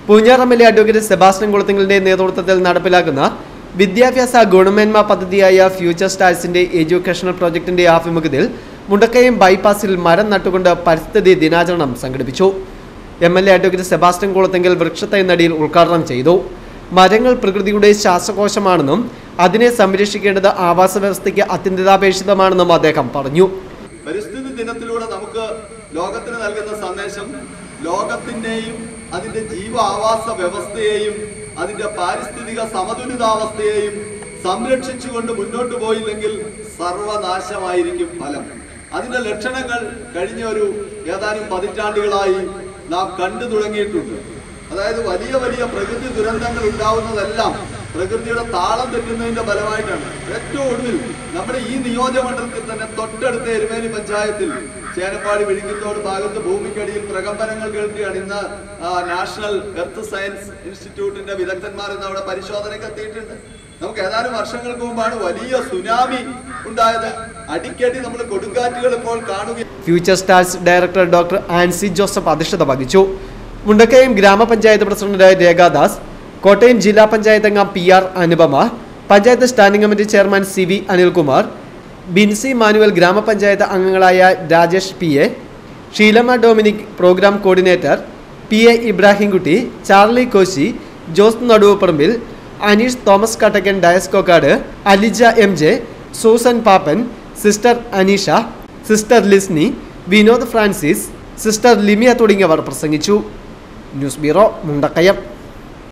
Poonjar M L A advocate Sebastian കുളത്തിങ്ങളുടെ നേതൃത്വത്തിൽ നടപ്പിലാക്കുന്ന വിദ്യാഭ്യാസ ഗുണമേന്മ പദ്ധതിയായ ഫ്യൂച്ചർ സ്റ്റാഴ്സിന്റെ എഡ്യൂക്കേഷണൽ പ്രോജക്ടിന്റെ ആഭിമുഖ്യത്തിൽ മുണ്ടക്കയം ബൈപ്പാസിൽ മരം നട്ടുകൊണ്ട് പരിസ്ഥിതി ദിനാചരണം സംഘടിപ്പിച്ചു M L A advocate Sebastian കുളത്തെങ്കിൽ വൃക്ഷത്തൈ നടിയിൽ ഉദ്ഘാടനം ചെയ്തു മരങ്ങൾ പ്രകൃതിയുടെ ശ്വാസകോശമാണെന്നും അതിനെ സംരക്ഷിക്കേണ്ടത് ആവാസ വ്യവസ്ഥയ്ക്ക് അത്യന്താപേക്ഷിതമാണെന്നും അദ്ദേഹം പറഞ്ഞു പരിസ്ഥിതി ദിനത്തിലൂടെ നമുക്ക് ലോകത്തിന് നൽകുന്ന സന്ദേശം ലോകത്തിന്റെയും അതിന്റെ ജീവ ആവാസ വ്യവസ്ഥയെയും അതിന്റെ പാരിസ്ഥിതിക സമതുലിതാവസ്ഥയെയും സംരക്ഷിച്ചുകൊണ്ട് മുന്നോട്ട് പോയില്ലെങ്കിൽ സർവനാശമായിരിക്കും ഫലം അതിന്റെ ലക്ഷണങ്ങൾ കഴിഞ്ഞ ഒരു ഏതാനും പതിറ്റാണ്ടുകളായി നാം കണ്ടു തുടങ്ങിയിട്ടുണ്ട് അതായത് വലിയ വലിയ പ്രകൃതി ദുരന്തങ്ങൾ ഉണ്ടാവുന്നതെല്ലാം പ്രകൃതിയുടെ താളം തെറ്റുന്നതിന്റെ ഫലമായിട്ടാണ് ഏറ്റവും ഒടുവിൽ നമ്മുടെ ഈ നിയോജകമണ്ഡലത്തിൽ തന്നെ തൊട്ടടുത്ത എരുമേലി പഞ്ചായത്തിൽ ചേനപ്പാടി വിഴിക്കുന്നോട് ഭാഗത്ത് ഭൂമിക്കടിയിൽ പ്രകമ്പനങ്ങൾ കേൾക്കുകയാണ് ഇന്ന് ആ, നാഷണൽ എർത്ത് സയൻസ് ഇൻസ്റ്റിറ്റ്യൂട്ടിന്റെ വിദഗ്ധന്മാർ ഇന്ന് അവിടെ പരിശോധനയ്ക്ക് എത്തിയിട്ടുണ്ട് നമുക്ക് ഏതാനും വർഷങ്ങൾക്ക് മുമ്പാണ് വലിയ സുനാമി ഉണ്ടായത് അടിക്കടി നമ്മൾ കൊടുങ്കാറ്റുകൾ ഇപ്പോൾ കാണുക future stars director doctor Ancy Joseph അധ്യക്ഷത വഹിച്ചു മുണ്ടക്കയം ഗ്രാമപഞ്ചായത്ത് പ്രസിഡന്റായ രേഖാദാസ് കോട്ടയം ജില്ലാ പഞ്ചായത്ത് അംഗം P R Anupama panchayat standing committee chairman C V Anilkumar Binsy Manuel ഗ്രാമപഞ്ചായത്ത് അംഗങ്ങളായ Rajesh P A Sheelamma Dominic program coordinator P A Ibrahimkutty Charlie Koshy Jose Naduvaparambil Aneesh Thomas Kattakkan Diaskokkad Alija M J Susan Pappan sister Aneesha sister Lisny Vinod Francis sister Limiya തുടങ്ങിയവർ പ്രസംഗിച്ചു ന്യൂസ് ബ്യൂറോ മുണ്ടക്കയം